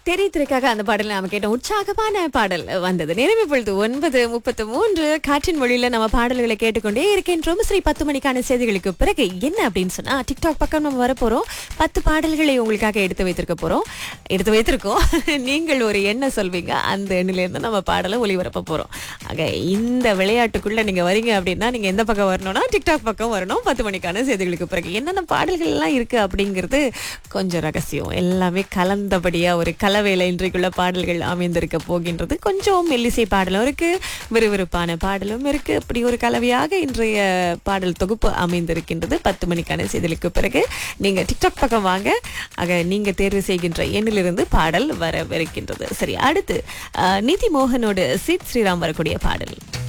தெரித்திற்காக அந்த பாடல் நாம கேட்டோம் உற்சாகமான பாடல் வந்தது நேரம் இப்பொழுது ஒன்பது முப்பத்து மூன்று காற்றின் மொழியில நம்ம பாடல்களை கேட்டுக்கொண்டே இருக்கின்றோம் ஸ்ரீ பத்து மணிக்கான செய்திகளுக்கு பிறகு என்ன அப்படின்னு சொன்னா டிக்டாக் பக்கம் நம்ம வரப்போறோம் பத்து பாடல்களை உங்களுக்காக எடுத்து வைத்திருக்க போறோம் எடுத்து வைத்திருக்கோம் நீங்கள் ஒரு எண்ணை சொல்வீங்க அந்த எண்ணில இருந்து நம்ம பாடலை ஒளிபரப்ப போறோம் ஆக இந்த விளையாட்டுக்குள்ள நீங்க வரீங்க அப்படின்னா நீங்க எந்த பக்கம் வரணும்னா டிக்டாக் பக்கம் வரணும் பத்து மணிக்கான செய்திகளுக்கு பிறகு என்னென்ன பாடல்கள் எல்லாம் இருக்கு அப்படிங்கிறது கொஞ்சம் ரகசியம் எல்லாமே கலந்தபடியா ஒரு கலவையில இன்றைக்குள்ள பாடல்கள் அமைந்திருக்க போகின்றது கொஞ்சம் மெல்லிசை பாடலும் இருக்கு விறுவிறுப்பான பாடலும் இருக்கு அப்படி ஒரு கலவையாக இன்றைய பாடல் தொகுப்பு அமைந்திருக்கின்றது பத்து மணிக்கான செய்திகளுக்கு பிறகு நீங்க டிக்டாக் பக்கம் வாங்க ஆக நீங்க தேர்வு செய்கின்ற எண்ணிலிருந்து பாடல் வரவிருக்கின்றது சரி அடுத்து அஹ், நிதி மோகனோடு சித் ஸ்ரீராம் வரக்கூடிய பாடல்